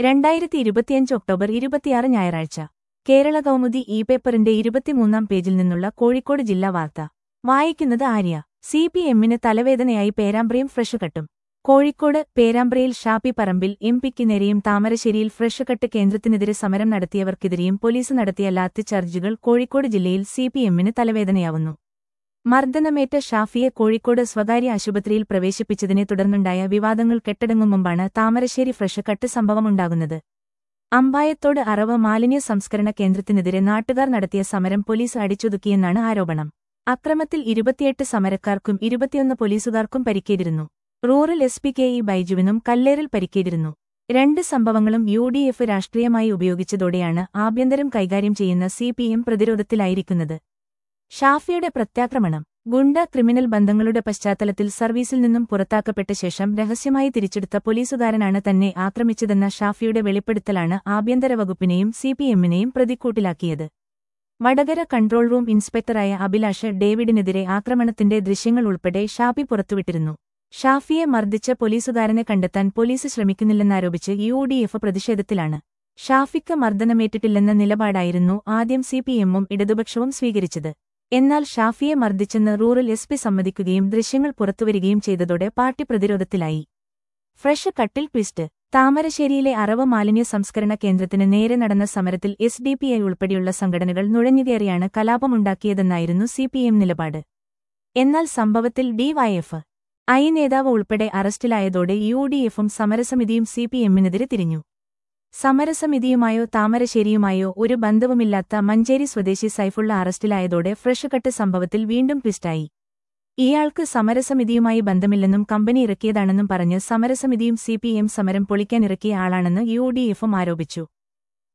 രണ്ടായിരത്തി ഇരുപത്തിയഞ്ച് ഒക്ടോബർ ഇരുപത്തിയാറ് ഞായറാഴ്ച കേരള കൗമുദി ഇ പേപ്പറിന്റെ ഇരുപത്തിമൂന്നാം പേജിൽ നിന്നുള്ള കോഴിക്കോട് ജില്ലാ വാർത്ത വായിക്കുന്നത് ആര്യ സി പി എമ്മിന് തലവേദനയായി പേരാമ്പ്രയും ഫ്രഷ് കട്ടും കോഴിക്കോട് പേരാമ്പ്രയിൽ ഷാപ്പി പറമ്പിൽ എം പിക്ക് നേരെയും താമരശ്ശേരിയിൽ ഫ്രഷ് കട്ട് കേന്ദ്രത്തിനെതിരെ സമരം നടത്തിയവർക്കെതിരെയും പോലീസ് നടത്തിയ ലാത്തിചാർജുകൾ കോഴിക്കോട് ജില്ലയിൽ സി പി എമ്മിന് തലവേദനയാവുന്നു മർദ്ദനമേറ്റ ഷാഫിയെ കോഴിക്കോട് സ്വകാര്യ ആശുപത്രിയിൽ പ്രവേശിപ്പിച്ചതിനെ തുടർന്നുണ്ടായ വിവാദങ്ങൾ കെട്ടടങ്ങും മുമ്പാണ് താമരശ്ശേരി ഫ്രഷ് കട്ട് സംഭവമുണ്ടാകുന്നത് അമ്പായത്തോട് അറവ് മാലിന്യ സംസ്കരണ കേന്ദ്രത്തിനെതിരെ നാട്ടുകാർ നടത്തിയ സമരം പോലീസ് അടിച്ചൊതുക്കിയെന്നാണ് ആരോപണം അക്രമത്തിൽ ഇരുപത്തിയെട്ട് സമരക്കാർക്കും ഇരുപത്തിയൊന്ന് പോലീസുകാർക്കും പരിക്കേറ്റിരുന്നു rural S P K E ബൈജുവിനും കല്ലേറിൽ പരിക്കേറ്റിരുന്നു രണ്ട് സംഭവങ്ങളും യു ഡി എഫ് രാഷ്ട്രീയമായി ഉപയോഗിച്ചതോടെയാണ് ആഭ്യന്തരം കൈകാര്യം ചെയ്യുന്ന സി പി എം പ്രതിരോധത്തിലായിരിക്കുന്നത് ഷാഫിയുടെ പ്രത്യാക്രമണം ഗുണ്ട ക്രിമിനൽ ബന്ധങ്ങളുടെ പശ്ചാത്തലത്തിൽ സർവീസിൽ നിന്നും പുറത്താക്കപ്പെട്ട ശേഷം രഹസ്യമായി തിരിച്ചെടുത്ത പോലീസുകാരനാണ് തന്നെ ആക്രമിച്ചതെന്ന ഷാഫിയുടെ വെളിപ്പെടുത്തലാണ് ആഭ്യന്തര വകുപ്പിനെയും സിപിഎമ്മിനെയും പ്രതിക്കൂട്ടിലാക്കിയത് വടകര കൺട്രോൾ റൂം ഇൻസ്പെക്ടറായ അഭിലാഷ് ഡേവിഡിനെതിരെ ആക്രമണത്തിന്റെ ദൃശ്യങ്ങൾ ഉൾപ്പെടെ ഷാഫി പുറത്തുവിട്ടിരുന്നു ഷാഫിയെ മർദ്ദിച്ച പോലീസുകാരനെ കണ്ടെത്താൻ പോലീസ് ശ്രമിക്കുന്നില്ലെന്നാരോപിച്ച് യു ഡി എഫ് പ്രതിഷേധത്തിലാണ് ഷാഫിക്ക് മർദ്ദനമേറ്റിട്ടില്ലെന്ന നിലപാടായിരുന്നു ആദ്യം സിപിഎമ്മും ഇടതുപക്ഷവും സ്വീകരിച്ചത് എന്നാൽ ഷാഫിയെ മർദ്ദിച്ചെന്ന് റൂറൽ എസ് പി സമ്മതിക്കുകയും ദൃശ്യങ്ങൾ പുറത്തുവരികയും ചെയ്തതോടെ പാർട്ടി പ്രതിരോധത്തിലായി ഫ്രഷ് കട്ടിൽ ട്വിസ്റ്റ് താമരശ്ശേരിയിലെ അറവ് മാലിന്യ സംസ്കരണ കേന്ദ്രത്തിന് നേരെ നടന്ന സമരത്തിൽ എസ് ഡി പി ഐ ഉൾപ്പെടെയുള്ള സംഘടനകൾ നുഴഞ്ഞുകയറിയാണ് കലാപമുണ്ടാക്കിയതെന്നായിരുന്നു സിപിഎം നിലപാട് എന്നാൽ സംഭവത്തിൽ ഡിവൈഎഫ് ഐ നേതാവ് ഉൾപ്പെടെ അറസ്റ്റിലായതോടെ യു ഡി എഫും സമരസമിതിയും സിപിഎമ്മിനെതിരെ തിരിഞ്ഞു സമരസമിതിയുമായോ താമരശ്ശേരിയുമായോ ഒരു ബന്ധവുമില്ലാത്ത മഞ്ചേരി സ്വദേശി സൈഫുള്ള അറസ്റ്റിലായതോടെ ഫ്രഷ് കട്ട് സംഭവത്തിൽ വീണ്ടും ട്വിസ്റ്റായി ഇയാൾക്ക് സമരസമിതിയുമായി ബന്ധമില്ലെന്നും കമ്പനി ഇറക്കിയതാണെന്നും പറഞ്ഞ് സമരസമിതിയും സിപിഎം സമരം പൊളിക്കാനിറക്കിയ ആളാണെന്ന് യു ഡി എഫും ആരോപിച്ചു